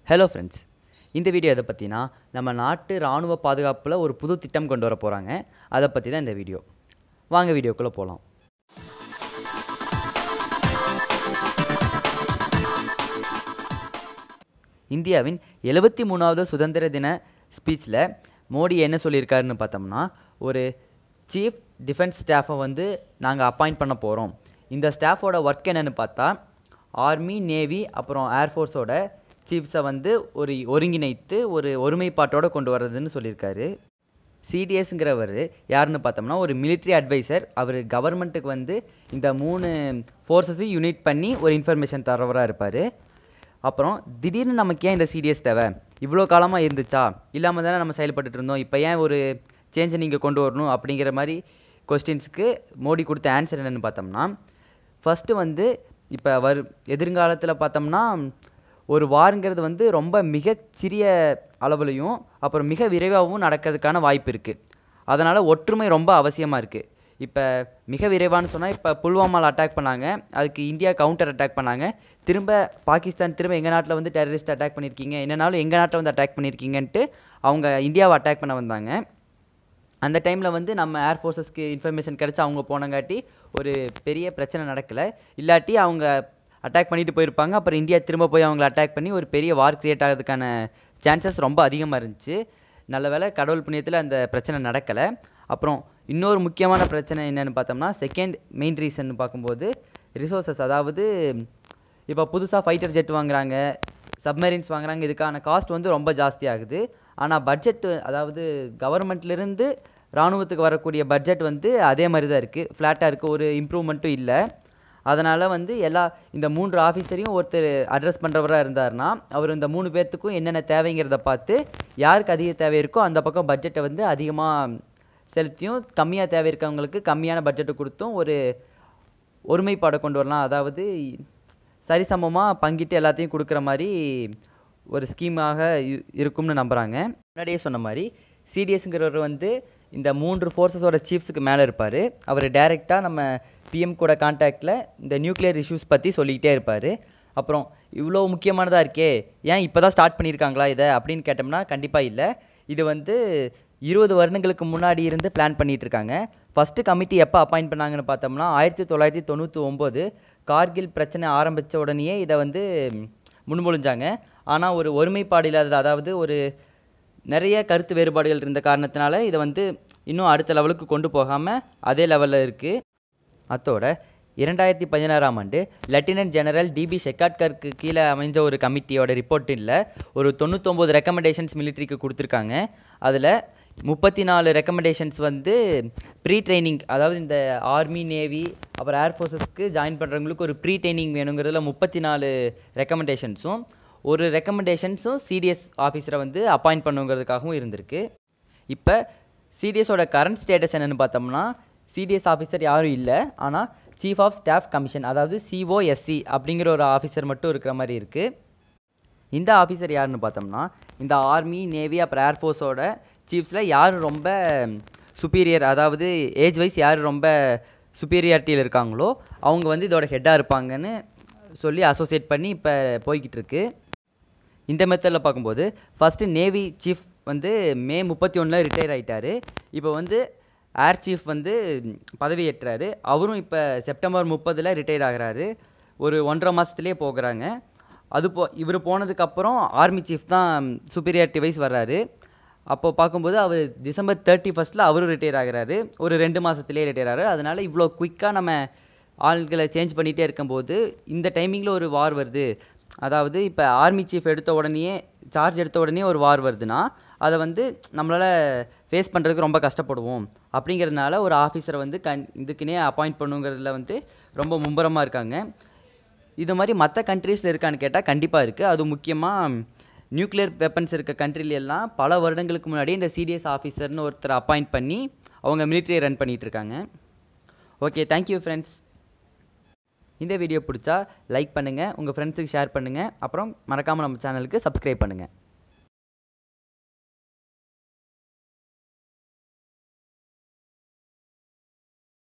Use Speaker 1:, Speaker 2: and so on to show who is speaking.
Speaker 1: hello friends இந்த video எதை பற்றினா நம்ம நாட்டு இராணுவ பாதுகாப்பில் ஒரு புது திட்டம் கொண்டு வர போகிறாங்க அதை பற்றி தான் இந்த வீடியோ வாங்க வீடியோக்குள்ளே போகலாம் இந்தியாவின் எழுபத்தி மூணாவது சுதந்திர தின ஸ்பீச்சில் மோடி என்ன சொல்லியிருக்காருன்னு பார்த்தோம்னா ஒரு சீஃப் டிஃபென்ஸ் ஸ்டாஃபை வந்து நாங்கள் அப்பாயிண்ட் பண்ண போகிறோம் இந்த ஸ்டாஃபோட ஒர்க் என்னன்னு பார்த்தா ஆர்மி நேவி அப்புறம் ஏர்ஃபோர்ஸோட சீஃப்ஸை வந்து ஒரு ஒருங்கிணைத்து ஒரு ஒருமைப்பாட்டோட கொண்டு வர்றதுன்னு சொல்லியிருக்காரு சிடிஎஸ்ங்கிறவர் யாருன்னு பார்த்தோம்னா ஒரு military அட்வைசர் அவர் கவர்மெண்ட்டுக்கு வந்து இந்த மூணு ஃபோர்ஸஸையும் யூனிட் பண்ணி ஒரு இன்ஃபர்மேஷன் தரவராக இருப்பார் அப்புறம் திடீர்னு நமக்கு ஏன் இந்த சிடிஎஸ் தேவை இவ்வளோ காலமாக இருந்துச்சா இல்லாமல் தானே நம்ம செயல்பட்டுட்டு இருந்தோம் இப்போ ஏன் ஒரு சேஞ்சை நீங்கள் கொண்டு வரணும் அப்படிங்கிற மாதிரி கொஸ்டின்ஸ்க்கு மோடி கொடுத்த ஆன்சர் என்னென்னு பார்த்தோம்னா ஃபஸ்ட்டு வந்து இப்போ வரு எதிர்காலத்தில் பார்த்தோம்னா ஒரு வாருங்கிறது வந்து ரொம்ப மிகச் சிறிய அளவுலையும் அப்புறம் மிக விரைவாகவும் நடக்கிறதுக்கான வாய்ப்பு இருக்குது அதனால் ஒற்றுமை ரொம்ப அவசியமாக இருக்குது இப்போ மிக விரைவான்னு சொன்னால் இப்போ புல்வாமாவில் அட்டாக் பண்ணாங்க அதுக்கு இந்தியா கவுண்டர் அட்டாக் பண்ணாங்க திரும்ப பாகிஸ்தான் திரும்ப எங்கள் நாட்டில் வந்து டெரரிஸ்ட் அட்டாக் பண்ணியிருக்கீங்க என்னனாலும் எங்கள் நாட்டில் வந்து அட்டாக் பண்ணியிருக்கீங்கன்ட்டு அவங்க இந்தியாவை அட்டாக் பண்ண வந்தாங்க அந்த டைமில் வந்து நம்ம ஏர்ஃபோர்ஸஸ்க்கு இன்ஃபர்மேஷன் கிடச்சி அவங்க போனங்காட்டி ஒரு பெரிய பிரச்சனை நடக்கலை இல்லாட்டி அவங்க அட்டாக் பண்ணிட்டு போயிருப்பாங்க அப்புறம் இந்தியா திரும்ப போய் அவங்கள அட்டாக் பண்ணி ஒரு பெரிய வார் கிரியேட் ஆகிறதுக்கான சான்சஸ் ரொம்ப அதிகமாக இருந்துச்சு நல்ல வேளை கடவுள் புண்ணியத்தில் அந்த பிரச்சனை நடக்கலை அப்புறம் இன்னொரு முக்கியமான பிரச்சனை என்னென்னு பார்த்தோம்னா செகண்ட் மெயின் ரீசன் பார்க்கும்போது ரிசோர்ஸஸ் அதாவது இப்போ புதுசாக ஃபைட்டர் ஜெட் வாங்குறாங்க சப்மரீன்ஸ் வாங்குறாங்க இதுக்கான காஸ்ட் வந்து ரொம்ப ஜாஸ்தி ஆகுது ஆனால் பட்ஜெட் அதாவது கவர்மெண்ட்லேருந்து இராணுவத்துக்கு வரக்கூடிய பட்ஜெட் வந்து அதே மாதிரி தான் இருக்குது ஃப்ளாட்டாக இருக்குது ஒரு இம்ப்ரூவ்மெண்ட்டும் இல்லை அதனால் வந்து எல்லா இந்த மூன்று ஆஃபீஸரையும் ஒருத்தர் அட்ரஸ் பண்ணுறவராக இருந்தார்னா அவர் இந்த மூணு பேர்த்துக்கும் என்னென்ன தேவைங்கிறத பார்த்து யாருக்கு அதிக தேவை இருக்கோ அந்த பக்கம் பட்ஜெட்டை வந்து அதிகமாக செலுத்தியும் கம்மியாக தேவை இருக்கவங்களுக்கு கம்மியான பட்ஜெட்டை கொடுத்தும் ஒரு ஒருமைப்பாடை கொண்டு வரலாம் அதாவது சரிசமமாக பங்கிட்டு எல்லாத்தையும் கொடுக்குற மாதிரி ஒரு ஸ்கீமாக இ- இருக்கும்னு நம்புகிறாங்க முன்னாடியே சொன்ன மாதிரி சிடிஎஸ்ங்கிறவர் வந்து இந்த மூன்று ஃபோர்ஸஸோட சீஃப்ஸுக்கு மேலே இருப்பார் அவர் டைரெக்டாக நம்ம பிஎம் கூட கான்டாக்டில் இந்த நியூக்ளியர் இஷ்யூஸ் பற்றி சொல்லிக்கிட்டே இருப்பார் அப்புறம் இவ்வளோ முக்கியமானதாக இருக்கே ஏன் இப்போ தான் ஸ்டார்ட் பண்ணியிருக்காங்களா இதை அப்படின்னு கேட்டோம்னா கண்டிப்பாக இல்லை இது வந்து இருபது வருடங்களுக்கு முன்னாடி இருந்து பிளான் பண்ணிட்டு இருக்காங்க ஃபஸ்ட்டு கமிட்டி எப்போ அப்பாயிண்ட் பண்ணாங்கன்னு பார்த்தோம்னா ஆயிரத்தி தொள்ளாயிரத்தி தொண்ணூற்றி ஒம்பது கார்கில் பிரச்சனை ஆரம்பித்த உடனேயே இதை வந்து முன்மொழிஞ்சாங்க ஆனால் ஒரு ஒருமைப்பாடு இல்லாதது அதாவது ஒரு நிறைய கருத்து வேறுபாடுகள் இருந்த காரணத்தினால இதை வந்து இன்னும் அடுத்த லெவலுக்கு கொண்டு போகாமல் அதே லெவலில் இருக்குது அத்தோட இரண்டாயிரத்தி பதினாறாம் ஆண்டு லெப்டினன்ட் ஜெனரல் டிபி ஷெக்காட்கருக்கு கீழே அமைஞ்ச ஒரு கமிட்டியோட ரிப்போர்ட்டில் ஒரு தொண்ணூத்தொம்பது ரெக்கமெண்டேஷன்ஸ் மிலிட்ரிக்கு கொடுத்துருக்காங்க அதில் முப்பத்தி நாலு ரெக்கமெண்டேஷன்ஸ் வந்து ப்ரீ ட்ரைனிங் அதாவது இந்த ஆர்மி நேவி அப்புறம் ஏர்ஃபோர்ஸஸ்க்கு ஜாயின் பண்ணுறவங்களுக்கு ஒரு ப்ரீ ட்ரைனிங் வேணுங்கிறதுல முப்பத்தி நாலு ரெக்கமெண்டேஷன்ஸும் ஒரு ரெக்கமெண்டேஷன்ஸும் சிடிஎஸ் ஆஃபீஸரை வந்து அப்பாயிண்ட் பண்ணுங்கிறதுக்காகவும் இருந்திருக்கு இப்போ சிடிஎஸோட கரண்ட் ஸ்டேட்டஸ் என்னென்னு பார்த்தோம்னா சிடிஎஸ் ஆஃபீஸர் யாரும் இல்லை ஆனால் சீஃப் ஆஃப் ஸ்டாஃப் கமிஷன் அதாவது சிஓஎஸ்சி அப்படிங்கிற ஒரு ஆஃபீஸர் மட்டும் இருக்கிற மாதிரி இருக்குது இந்த ஆஃபீஸர் யாருன்னு பார்த்தோம்னா இந்த ஆர்மி நேவி அப்புறம் ஏர்ஃபோர்ஸோட சீஃப்ஸில் யார் ரொம்ப சுப்பீரியர் அதாவது ஏஜ் வைஸ் யார் ரொம்ப சுப்பீரியாரிட்டியில் இருக்காங்களோ அவங்க வந்து இதோட ஹெட்டாக இருப்பாங்கன்னு சொல்லி அசோசியேட் பண்ணி இப்போ போய்கிட்டு இருக்கு இந்த மெத்தடில் பார்க்கும்போது ஃபஸ்ட்டு நேவி சீஃப் வந்து மே முப்பத்தி ஒன்றில் ரிட்டையர் ஆயிட்டாரு இப்போ வந்து ஏர் சீஃப் வந்து பதவி ஏற்றாரு அவரும் இப்போ செப்டம்பர் முப்பதில் ரிட்டையர் ஆகுறாரு ஒரு ஒன்றரை மாதத்துலேயே போகிறாங்க அது போ இவர் போனதுக்கப்புறம் ஆர்மி சீஃப் தான் சுப்பீரியாரிட்டி வைஸ் வர்றாரு அப்போ பார்க்கும்போது அவர் டிசம்பர் தேர்ட்டி ஃபஸ்ட்டில் அவரும் ரிட்டையர் ஆகுறாரு ஒரு ரெண்டு மாதத்துலேயே ரிட்டையர் ஆகிறாரு அதனால் இவ்வளோ குயிக்காக நம்ம ஆள்களை சேஞ்ச் பண்ணிகிட்டே இருக்கும்போது இந்த டைமிங்கில் ஒரு வார் வருது அதாவது இப்போ ஆர்மி சீஃப் எடுத்த உடனேயே சார்ஜ் எடுத்த உடனே ஒரு வார் வருதுன்னா அதை வந்து நம்மளால் ஃபேஸ் பண்ணுறதுக்கு ரொம்ப கஷ்டப்படுவோம் அப்படிங்கிறதுனால ஒரு ஆஃபீஸரை வந்து கண் இதுக்குன்னே அப்பாயிண்ட் பண்ணுங்கிறதுல வந்து ரொம்ப மும்பரமாக இருக்காங்க இது மாதிரி மற்ற கண்ட்ரீஸில் இருக்கான்னு கேட்டால் கண்டிப்பாக இருக்குது அது முக்கியமாக நியூக்ளியர் வெப்பன்ஸ் இருக்க countryல எல்லாம் பல வருடங்களுக்கு முன்னாடி இந்த சிடிஎஸ் ஆஃபீஸர்னு ஒருத்தர் அப்பாயிண்ட் பண்ணி அவங்க மிலிட்ரியை ரன் பண்ணிகிட்டு இருக்காங்க ஓகே தேங்க்யூ ஃப்ரெண்ட்ஸ் இந்த வீடியோ பிடிச்சா லைக் பண்ணுங்கள் உங்கள் ஃப்ரெண்ட்ஸுக்கு ஷேர் பண்ணுங்கள் அப்புறம் மறக்காமல் நம்ம சேனலுக்கு சப்ஸ்கிரைப் பண்ணுங்கள்